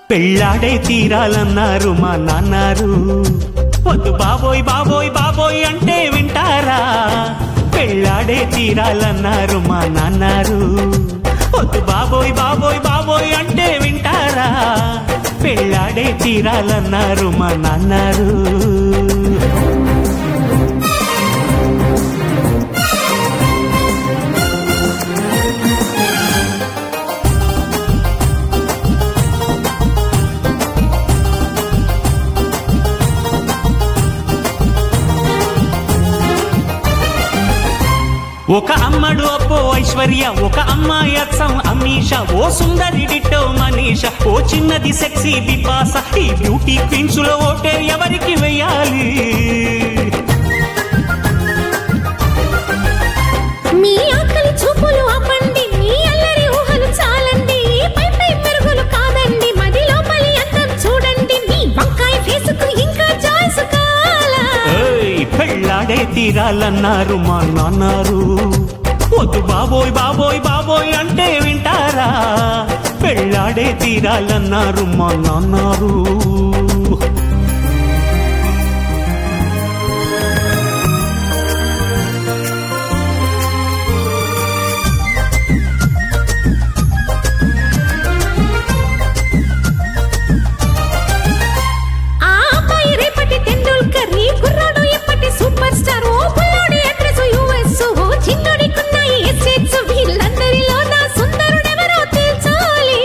పెళ్ళాడే తీరాలన్నారు మా నాన్నారు వద్దు బాబోయ్ బాబోయ్ బాబోయ్ అంటే వింటారా పెళ్ళాడే తీరాలన్నారు మా నాన్నారు వద్దు బాబోయ్ బాబోయ్ బాబోయ్ అంటే వింటారా పెళ్ళాడే తీరాలన్నారు మా నాన్నారు ఒక అమ్మడు అప్పో ఐశ్వర్య ఒక అమ్మాయి అచ్చం అమీష ఓ సుందరి డిట్టో మనీష ఓ చిన్నది సెక్సీ బిపాస ఈ బ్యూటీ క్వీన్స్ లో ఓటే ఎవరికి వెయ్యాలి మీ ఆకలి చూపులు ఆపండి మీ అల్లరి ఊహలు చాలండి పై పై మెరుగులు కాదండి మది లోపలి అందం చూడండి మీ వంకాయ ఫేసుకు ఇంకా చాయిస్ కావాలా ఏయ్, పెళ్ళాడే తీరాలన్నారు మా నాన్నారు వద్దు బాబోయ్ బాబోయ్ బాబోయ్ అంటే వింటారా పెళ్ళాడే తీరాలన్నారు మా నాన్నారు ఆ అబ్బాయి రేపటి టెండూల్కర్ ఈ కుర్రాడు ఎప్పటి సూపర్ స్టార్ ఓ బుల్లోడి అడ్రస్ యుఎస్ ఓ చిన్నోడికున్నాయి ఎస్టేట్స్ వీళ్ళందరిలో నా సుందరుడెవరో తేల్చాలి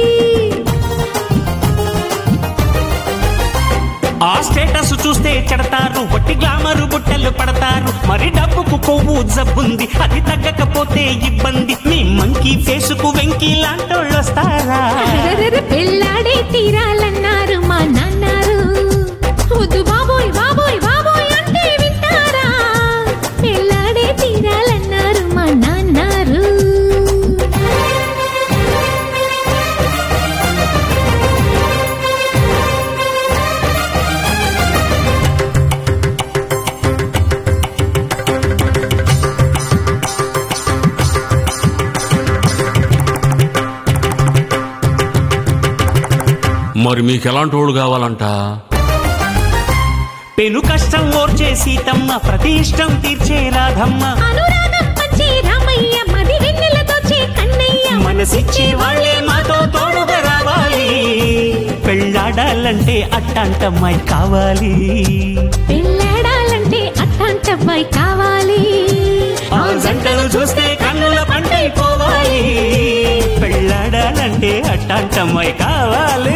ఆ స్టేటస్ చూస్తే చెడతారు వట్టి గ్లామరు బుట్టలు పడతారు మరి డబ్బుకు కొవ్వు జబ్బుంది అది తగ్గకపోతే ఇబ్బంది మీ మంకీ ఫేసుకు వెంకీ లాంటోళ్ళు వస్తారా అరెరెరె పెళ్ళాడే తీరాలన్నారు మా నాన్నారు వద్దు బాబోయ్ బాబోయ్ బాబోయ్ అంటే వింటారా పెళ్ళాడే తీరాలన్నారు మా నాన్నారు మరి మీకు ఎలాంటి వాడు కావాలంట పెను కష్టం ఓర్చే సీతమ్మ ప్రతి ఇష్టం తీర్చే రాధమ్మ అనురాగం పంచే రామయ్య మది వెన్నెలతో చే కన్నయ్య మనసిచ్చే వాళ్ళే మాతో తోడుగా రావాలి పెళ్ళాడాలంటే అట్టాంటమ్మాయి కావాలి పెళ్ళాడాలంటే అట్టాంటబ్బాయి కావాలి ఆ జంటలు చూస్తే కన్నుల పంటైపోవాలి పెళ్ళాడాలంటే అట్టాంటమ్మాయి కావాలి